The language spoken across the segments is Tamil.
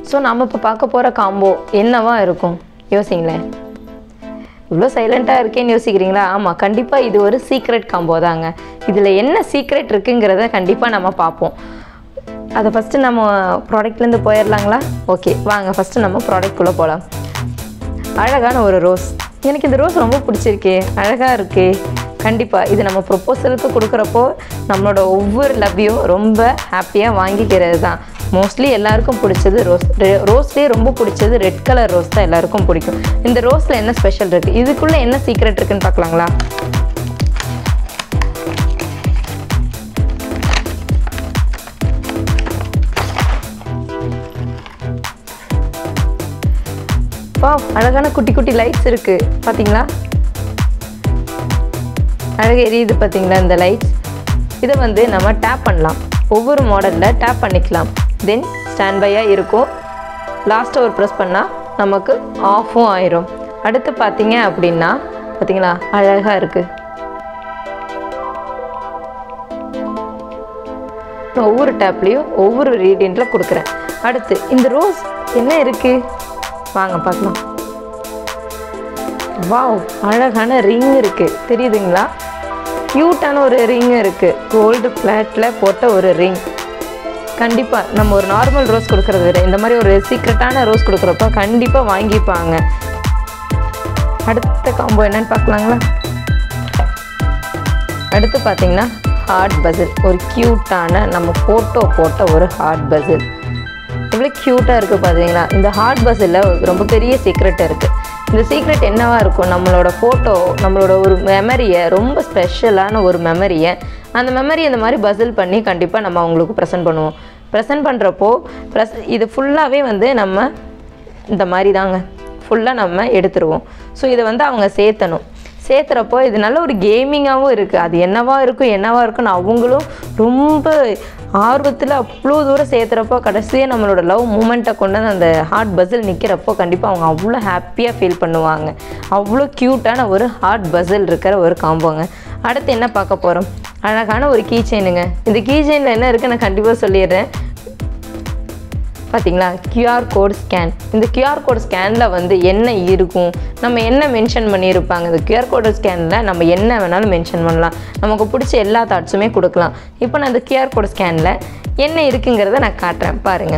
ஸோ நம்ம இப்போ பார்க்க போகிற காம்போ என்னவா இருக்கும் யோசிங்களேன் இவ்வளோ சைலண்ட்டாக இருக்கேன்னு யோசிக்கிறீங்களா ஆமாம் கண்டிப்பாக இது ஒரு சீக்ரெட் காம்போ தாங்க இதில் என்ன சீக்ரெட் இருக்குங்கிறத கண்டிப்பாக நம்ம பார்ப்போம் அதை ஃபஸ்ட்டு நம்ம ப்ராடக்ட்லேருந்து போயிடலாங்களா ஓகே வாங்க ஃபஸ்ட்டு நம்ம ப்ராடக்ட்குள்ளே போகலாம் அழகான ஒரு ரோஸ் எனக்கு இந்த ரோஸ் ரொம்ப பிடிச்சிருக்கே அழகாக இருக்கே கண்டிப்பாக இது நம்ம ப்ரொப்போசலுக்கு கொடுக்குறப்போ நம்மளோட ஒவ்வொரு லவ்வையும் ரொம்ப ஹாப்பியாக வாங்கிக்கிறது தான் மோஸ்ட்லி எல்லாருக்கும் பிடிச்சது ரோஸ் ரோஸ்லேயே ரொம்ப பிடிச்சது ரெட் கலர் ரோஸ் தான் எல்லாருக்கும் பிடிக்கும் இந்த ரோஸில் என்ன ஸ்பெஷல் இருக்குது இதுக்குள்ளே என்ன சீக்ரெட் இருக்குன்னு பார்க்கலாங்களா வா அழகான குட்டி குட்டி லைட்ஸ் இருக்குது பார்த்தீங்களா அழகு எரியுது பார்த்தீங்களா இந்த லைட்ஸ் இதை வந்து நம்ம டேப் பண்ணலாம் ஒவ்வொரு மாடலில் டேப் பண்ணிக்கலாம் தென் ஸ்டாண்ட் பையாக இருக்கும் லாஸ்ட்டாக ஒரு ப்ரெஸ் பண்ணால் நமக்கு ஆஃபும் ஆயிரும் அடுத்து பார்த்தீங்க அப்படின்னா பார்த்தீங்களா அழகாக இருக்குது நான் ஒவ்வொரு டேப்லேயும் ஒவ்வொரு ரீடியண்ட்டில் கொடுக்குறேன் அடுத்து இந்த ரோஸ் என்ன இருக்குது வாங்க பார்க்கலாம் வாவ் அழகான ரிங் இருக்குது தெரியுதுங்களா க்யூட்டான ஒரு ரிங் இருக்குது கோல்டு பிளாட்டில் போட்ட ஒரு ரிங் கண்டிப்பாக நம்ம ஒரு நார்மல் ரோஸ் கொடுக்குறத விட இந்த மாதிரி ஒரு சீக்ரெட்டான ரோஸ் கொடுக்குறப்ப கண்டிப்பாக வாங்கிப்பாங்க அடுத்த காம்போ என்னன்னு பார்க்கலாங்களா அடுத்து பார்த்தீங்கன்னா ஹார்ட் பசில் ஒரு க்யூட்டான நம்ம ஃபோட்டோ போட்ட ஒரு ஹார்ட் பசில் எவ்வளோ க்யூட்டாக இருக்குது பார்த்தீங்களா இந்த ஹார்ட் பஸ்ஸில் ரொம்ப பெரிய சீக்ரெட் இருக்குது இந்த சீக்ரெட் என்னவா இருக்கும் நம்மளோட ஃபோட்டோ நம்மளோட ஒரு மெமரியை ரொம்ப ஸ்பெஷலான ஒரு மெமரியை அந்த மெமரி இந்த மாதிரி பசில் பண்ணி கண்டிப்பாக நம்ம அவங்களுக்கு ப்ரெசென்ட் பண்ணுவோம் ப்ரெசென்ட் பண்ணுறப்போ ப்ரெஸ் இது ஃபுல்லாகவே வந்து நம்ம இந்த மாதிரி தாங்க ஃபுல்லாக நம்ம எடுத்துருவோம் ஸோ இதை வந்து அவங்க சேர்த்தணும் சேர்த்துறப்போ இது நல்ல ஒரு கேமிங்காகவும் இருக்குது அது என்னவா இருக்கும் என்னவா இருக்குன்னு அவங்களும் ரொம்ப ஆர்வத்தில் அவ்வளோ தூரம் சேர்த்துறப்போ கடைசியாக நம்மளோட லவ் மூமெண்ட்டை கொண்டு வந்து அந்த ஹார்ட் பசில் நிற்கிறப்போ கண்டிப்பாக அவங்க அவ்வளோ ஹாப்பியாக ஃபீல் பண்ணுவாங்க அவ்வளோ க்யூட்டான ஒரு ஹார்ட் பசில் இருக்கிற ஒரு காம்போங்க அடுத்து என்ன பார்க்க போகிறோம் அழகான ஒரு கீ செயினுங்க இந்த கீ செயினில் என்ன இருக்குன்னு நான் கண்டிப்பாக சொல்லிடுறேன் பார்த்தீங்களா கியூஆர் கோட் ஸ்கேன் இந்த கியூஆர் கோட் ஸ்கேனில் வந்து என்ன இருக்கும் நம்ம என்ன மென்ஷன் பண்ணியிருப்பாங்க இந்த கியூஆர் கோட் ஸ்கேனில் நம்ம என்ன வேணாலும் மென்ஷன் பண்ணலாம் நமக்கு பிடிச்ச எல்லா தாட்ஸுமே கொடுக்கலாம் இப்போ நான் இந்த கியூஆர் கோட் ஸ்கேனில் என்ன இருக்குங்கிறத நான் காட்டுறேன் பாருங்கள்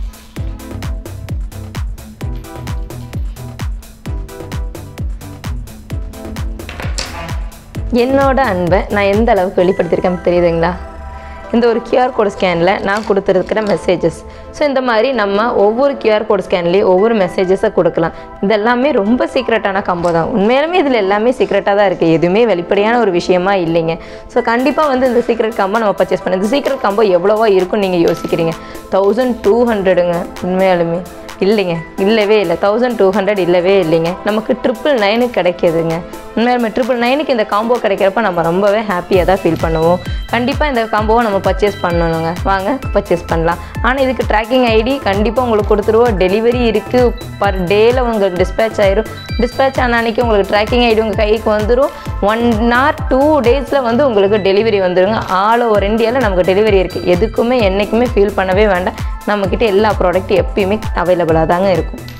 என்னோட அன்பை நான் எந்த அளவுக்கு வெளிப்படுத்தியிருக்கேன் தெரியுதுங்களா இந்த ஒரு கியூஆர் கோட் ஸ்கேனில் நான் கொடுத்துருக்கிற மெசேஜஸ் ஸோ இந்த மாதிரி நம்ம ஒவ்வொரு கியூஆர் கோட் ஸ்கேன்லேயும் ஒவ்வொரு மெசேஜஸை கொடுக்கலாம் இது எல்லாமே ரொம்ப சீக்ரெட்டான கம்போ தான் உண்மையாலுமே இதில் எல்லாமே சீக்ரெட்டாக தான் இருக்குது எதுவுமே வெளிப்படையான ஒரு விஷயமா இல்லைங்க ஸோ கண்டிப்பாக வந்து இந்த சீக்ரெட் காம்போ நம்ம பர்ச்சேஸ் பண்ண இந்த சீக்ரெட் காம்போ எவ்வளோவா இருக்கும்னு நீங்கள் யோசிக்கிறீங்க தௌசண்ட் டூ ஹண்ட்ரடுங்க உண்மையாலுமே இல்லைங்க இல்லவே இல்லை தௌசண்ட் டூ ஹண்ட்ரட் இல்லவே இல்லைங்க நமக்கு ட்ரிபிள் நைனுக்கு கிடைக்கிதுங்க உண்மையாலுமே ட்ரிபிள் நைனுக்கு இந்த காம்போ கிடைக்கிறப்ப நம்ம ரொம்பவே ஹாப்பியாக தான் ஃபீல் பண்ணுவோம் கண்டிப்பாக இந்த காம்போவை நம்ம பர்ச்சேஸ் பண்ணணுங்க வாங்க பர்ச்சேஸ் பண்ணலாம் ஆனால் இதுக்கு ட்ராக்கிங் ஐடி கண்டிப்பாக உங்களுக்கு கொடுத்துருவோம் டெலிவரி இருக்குது பர் டேயில் உங்களுக்கு டிஸ்பேச் ஆயிரும் டிஸ்பேச் ஆன அன்னைக்கு உங்களுக்கு ட்ராக்கிங் ஐடி உங்கள் கைக்கு வந்துடும் ஒன் ஆர் டூ டேஸில் வந்து உங்களுக்கு டெலிவரி வந்துருங்க ஆல் ஓவர் இந்தியாவில் நமக்கு டெலிவரி இருக்குது எதுக்குமே என்றைக்குமே ஃபீல் பண்ணவே வேண்டாம் நம்மக்கிட்ட எல்லா ப்ராடக்ட்டும் எப்பயுமே அவைலபிளாக தாங்க இருக்கும்